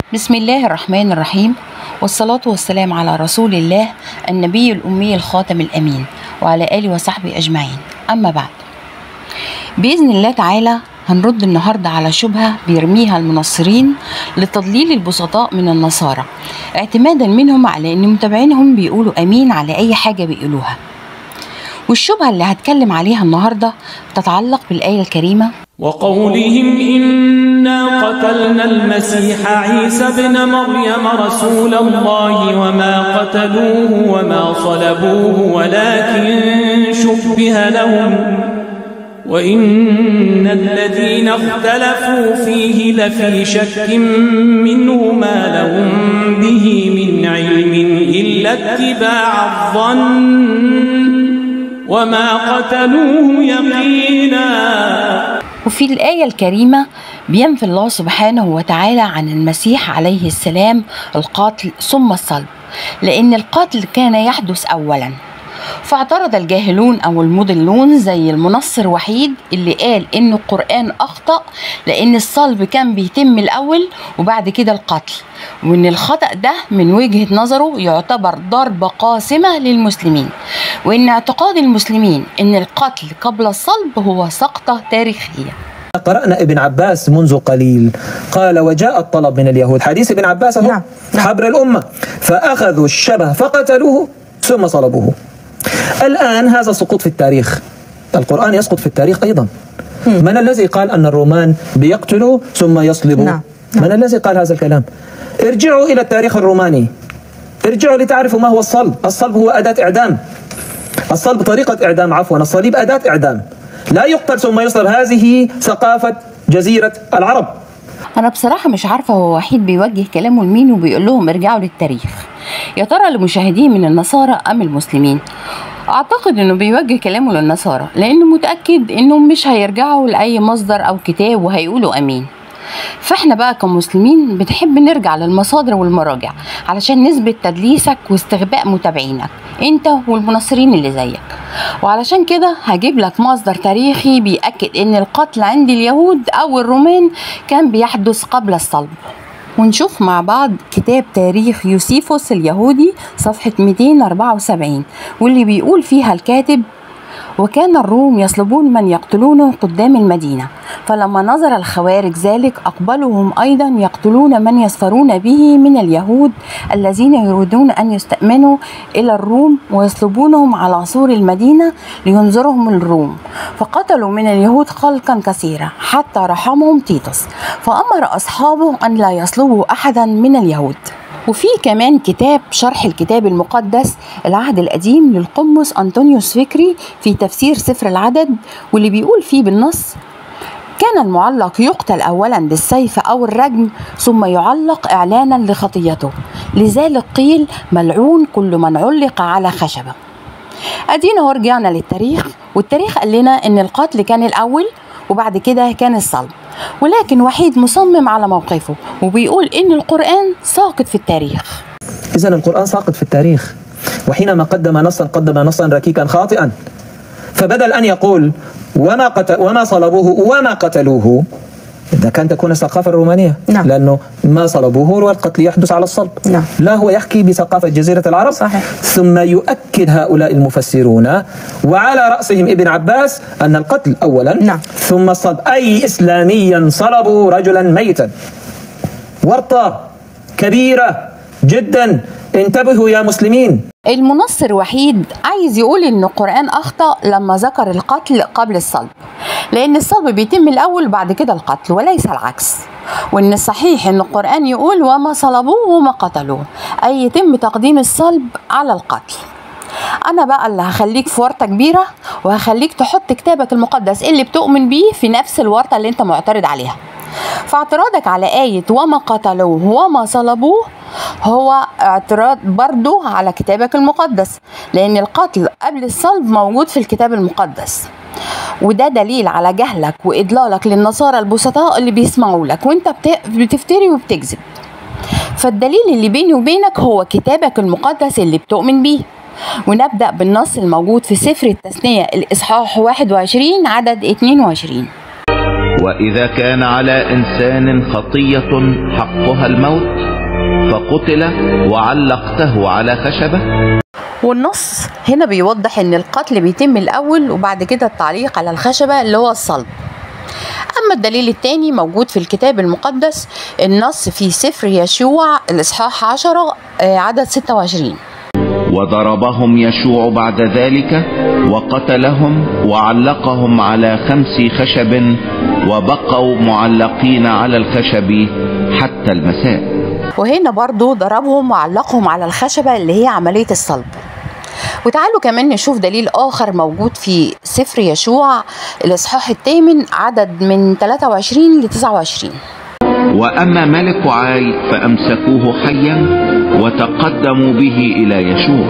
بسم الله الرحمن الرحيم والصلاة والسلام على رسول الله النبي الأمي الخاتم الأمين وعلى آله وصحبه أجمعين أما بعد بإذن الله تعالى هنرد النهاردة على شبهة بيرميها المنصرين لتضليل البسطاء من النصارى اعتمادا منهم على أن متابعينهم بيقولوا أمين على أي حاجة بيقولوها والشبهة اللي هتكلم عليها النهاردة تتعلق بالآية الكريمة وقولهم إنا قتلنا المسيح عيسى ابن مريم رسول الله وما قتلوه وما صلبوه ولكن شبه لهم وإن الذين اختلفوا فيه لفي شك منه ما لهم به من علم إلا اتباع الظن وما قتلوه يقينا وفي الآية الكريمة بينفي الله سبحانه وتعالى عن المسيح عليه السلام القاتل ثم الصلب لأن القتل كان يحدث أولا فاعترض الجاهلون أو المضلون زي المنصر وحيد اللي قال إن القرآن أخطأ لأن الصلب كان بيتم الأول وبعد كده القتل وإن الخطأ ده من وجهة نظره يعتبر ضربة قاسمة للمسلمين وإن اعتقاد المسلمين إن القتل قبل الصلب هو سقطة تاريخية قرأنا ابن عباس منذ قليل قال وجاء الطلب من اليهود حديث ابن عباس هو نعم. حبر الأمة فأخذوا الشبه فقتلوه ثم صلبوه الآن هذا سقوط في التاريخ القرآن يسقط في التاريخ أيضا من الذي قال أن الرومان بيقتلوا ثم يصلبوا نعم. من الذي قال هذا الكلام ارجعوا إلى التاريخ الروماني ارجعوا لتعرفوا ما هو الصلب الصلب هو أداة إعدام الصلب طريقة إعدام عفوا الصليب أداة إعدام لا يقتل ثم يصلب هذه ثقافة جزيرة العرب أنا بصراحة مش عارفة هو وحيد بيوجه كلامه لمين وبيقول لهم ارجعوا للتاريخ يا ترى لمشاهدين من النصارى أم المسلمين أعتقد إنه بيوجه كلامه للنصارى لأنه متأكد إنهم مش هيرجعوا لأي مصدر أو كتاب وهيقولوا أمين فاحنا بقى كمسلمين بنحب نرجع للمصادر والمراجع علشان نثبت تدليسك واستغباء متابعينك انت والمنصرين اللي زيك وعلشان كده هجيب لك مصدر تاريخي بيأكد ان القتل عند اليهود او الرومان كان بيحدث قبل الصلب ونشوف مع بعض كتاب تاريخ يوسيفوس اليهودي صفحة 274 واللي بيقول فيها الكاتب وكان الروم يصلبون من يقتلونه قدام المدينة فلما نظر الخوارج ذلك أقبلوا هم أيضا يقتلون من يسفرون به من اليهود الذين يريدون أن يستأمنوا إلى الروم ويصلبونهم على سور المدينة لينظرهم الروم فقتلوا من اليهود خلقا كثيرا حتى رحمهم تيتوس فأمر أصحابه أن لا يصلبوا أحدا من اليهود وفي كمان كتاب شرح الكتاب المقدس العهد القديم للقمص أنطونيوس فكري في تفسير سفر العدد واللي بيقول فيه بالنص كان المعلق يقتل أولا بالسيف أو الرجم ثم يعلق إعلانا لخطيته لذلك قيل ملعون كل من علق على خشبة أدينا ورجعنا للتاريخ والتاريخ قال لنا إن القتل كان الأول وبعد كده كان الصلب ولكن وحيد مصمم على موقفه وبيقول إن القرآن ساقط في التاريخ إذا القرآن ساقط في التاريخ وحينما قدم نصا قدم نصا ركيكا خاطئا فبدل أن يقول وما قتل وما صلبوه وما قتلوه إذا كان تكون الثقافة الرومانية نعم. لأنه ما صلبوه والقتل يحدث على الصلب نعم. لا هو يحكي بثقافة جزيرة العرب صحيح. ثم يؤكد هؤلاء المفسرون وعلى رأسهم ابن عباس أن القتل أولا نعم. ثم الصلب أي إسلاميا صلبوا رجلا ميتا ورطة كبيرة جدا انتبهوا يا مسلمين المنصر وحيد عايز يقول ان القرآن اخطأ لما ذكر القتل قبل الصلب لان الصلب بيتم الاول وبعد كده القتل وليس العكس وان الصحيح ان القرآن يقول وما صلبوه وما قتلوه اي يتم تقديم الصلب على القتل انا بقى اللي هخليك في ورطه كبيره وهخليك تحط كتابك المقدس اللي بتؤمن بيه في نفس الورطه اللي انت معترض عليها فاعتراضك على آية وما قتلوه وما صلبوه هو اعتراض برضو على كتابك المقدس لأن القتل قبل الصلب موجود في الكتاب المقدس وده دليل على جهلك وإضلالك للنصارى البسطاء اللي بيسمعوا لك وانت بت- بتفتري وبتكذب فالدليل اللي بيني وبينك هو كتابك المقدس اللي بتؤمن بيه ونبدأ بالنص الموجود في سفر التثنية الإصحاح 21 عدد 22 وإذا كان على إنسان خطية حقها الموت فقتل وعلقته على خشبة والنص هنا بيوضح ان القتل بيتم الاول وبعد كده التعليق على الخشبة اللي هو الصلب اما الدليل الثاني موجود في الكتاب المقدس النص في سفر يشوع الاصحاح 10 آه، عدد 26 وضربهم يشوع بعد ذلك وقتلهم وعلقهم على خمس خشب وبقوا معلقين على الخشب حتى المساء وهنا برضو ضربهم وعلقهم على الخشبة اللي هي عملية الصلب وتعالوا كمان نشوف دليل آخر موجود في سفر يشوع الإصحاح الثامن عدد من 23 ل 29 واما ملك عاي فامسكوه حيا وتقدموا به الى يشوع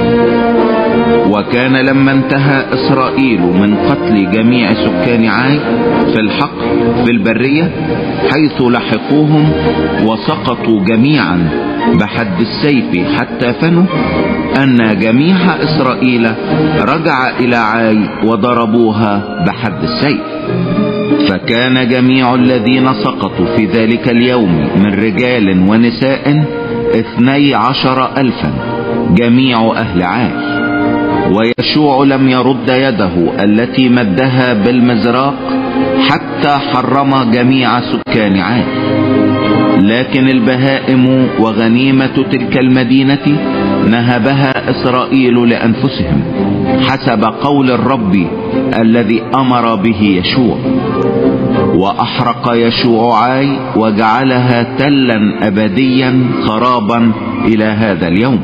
وكان لما انتهى اسرائيل من قتل جميع سكان عاي في الحقل في البريه حيث لحقوهم وسقطوا جميعا بحد السيف حتى فنوا ان جميع اسرائيل رجع الى عاي وضربوها بحد السيف فكان جميع الذين سقطوا في ذلك اليوم من رجال ونساء اثني عشر ألفا جميع أهل عاي ويشوع لم يرد يده التي مدها بالمزراق حتى حرم جميع سكان عاي لكن البهائم وغنيمة تلك المدينة نهبها إسرائيل لأنفسهم حسب قول الرب الذي أمر به يشوع وأحرق يشوع عاي وجعلها تلا أبديا خرابا إلى هذا اليوم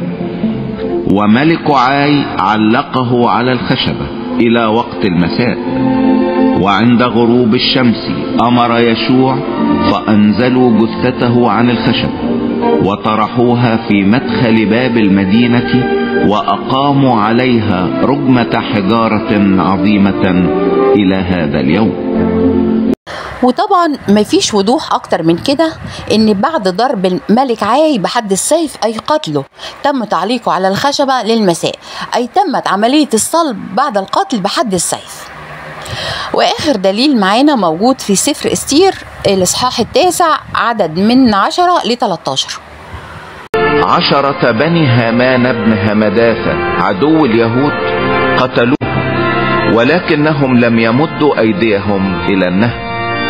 وملك عاي علقه على الخشبة إلى وقت المساء وعند غروب الشمس أمر يشوع فأنزلوا جثته عن الخشبة وطرحوها في مدخل باب المدينة وأقاموا عليها رجمة حجارة عظيمة إلى هذا اليوم وطبعا مفيش وضوح اكتر من كده ان بعد ضرب الملك عاي بحد السيف اي قتله تم تعليقه على الخشبة للمساء اي تمت عملية الصلب بعد القتل بحد السيف واخر دليل معانا موجود في سفر استير الاصحاح التاسع عدد من 10 ل 13 عشرة بني هامان بن همداثة عدو اليهود قتلوه ولكنهم لم يمدوا أيديهم إلى النهب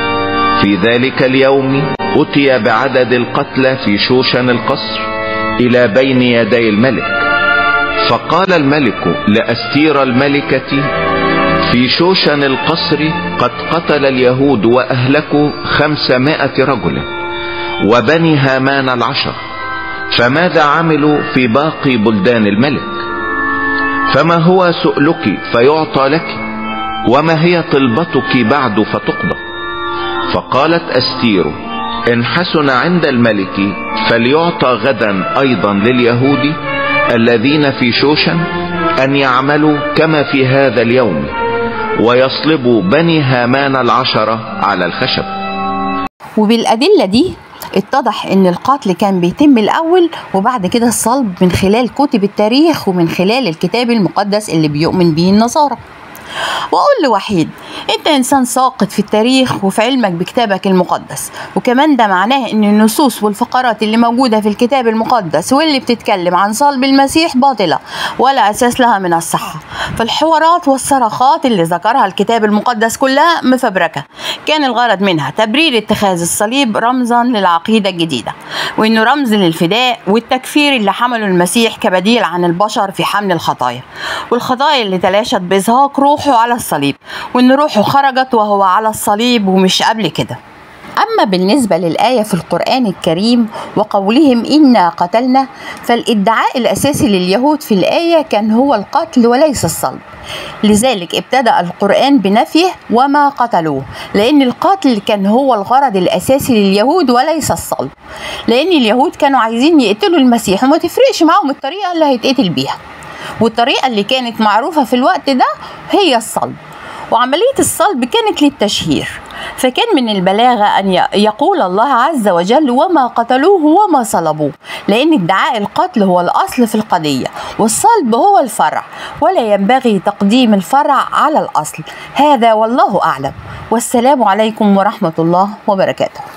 في ذلك اليوم أتي بعدد القتلى في شوشن القصر إلى بين يدي الملك فقال الملك لأستير الملكة في شوشن القصر قد قتل اليهود وأهلكوا خمسمائة رجل وبني هامان العشر فماذا عملوا في باقي بلدان الملك فما هو سؤلك فيعطى لك وما هي طلبتك بعد فتقضى فقالت استير ان حسن عند الملك فليعطى غدا ايضا لليهود الذين في شوشن ان يعملوا كما في هذا اليوم ويصلبوا بني هامان العشرة على الخشب وبالأدلة دي اتضح ان القتل كان بيتم الاول وبعد كده الصلب من خلال كتب التاريخ ومن خلال الكتاب المقدس اللي بيؤمن به النصارى واقول لوحيد انت انسان ساقط في التاريخ وفي علمك بكتابك المقدس وكمان ده معناه ان النصوص والفقرات اللي موجوده في الكتاب المقدس واللي بتتكلم عن صلب المسيح باطله ولا اساس لها من الصحه فالحوارات والصرخات اللي ذكرها الكتاب المقدس كلها مفبركه كان الغرض منها تبرير اتخاذ الصليب رمزا للعقيده الجديده وانه رمز للفداء والتكفير اللي حمله المسيح كبديل عن البشر في حمل الخطايا والخطايا اللي تلاشت بازهاق روحه على الصليب وان روحه خرجت وهو على الصليب ومش قبل كده أما بالنسبة للآية في القرآن الكريم وقولهم إنا قتلنا فالادعاء الأساسي لليهود في الآية كان هو القتل وليس الصلب لذلك ابتدأ القرآن بنفيه وما قتلوه لأن القتل كان هو الغرض الأساسي لليهود وليس الصلب لأن اليهود كانوا عايزين يقتلوا المسيح وما تفرقش معاهم الطريقة اللي هيتقتل بيها والطريقة اللي كانت معروفة في الوقت ده هي الصلب وعملية الصلب كانت للتشهير فكان من البلاغة أن يقول الله عز وجل وما قتلوه وما صلبوه لأن ادعاء القتل هو الأصل في القضية والصلب هو الفرع ولا ينبغي تقديم الفرع على الأصل هذا والله أعلم والسلام عليكم ورحمة الله وبركاته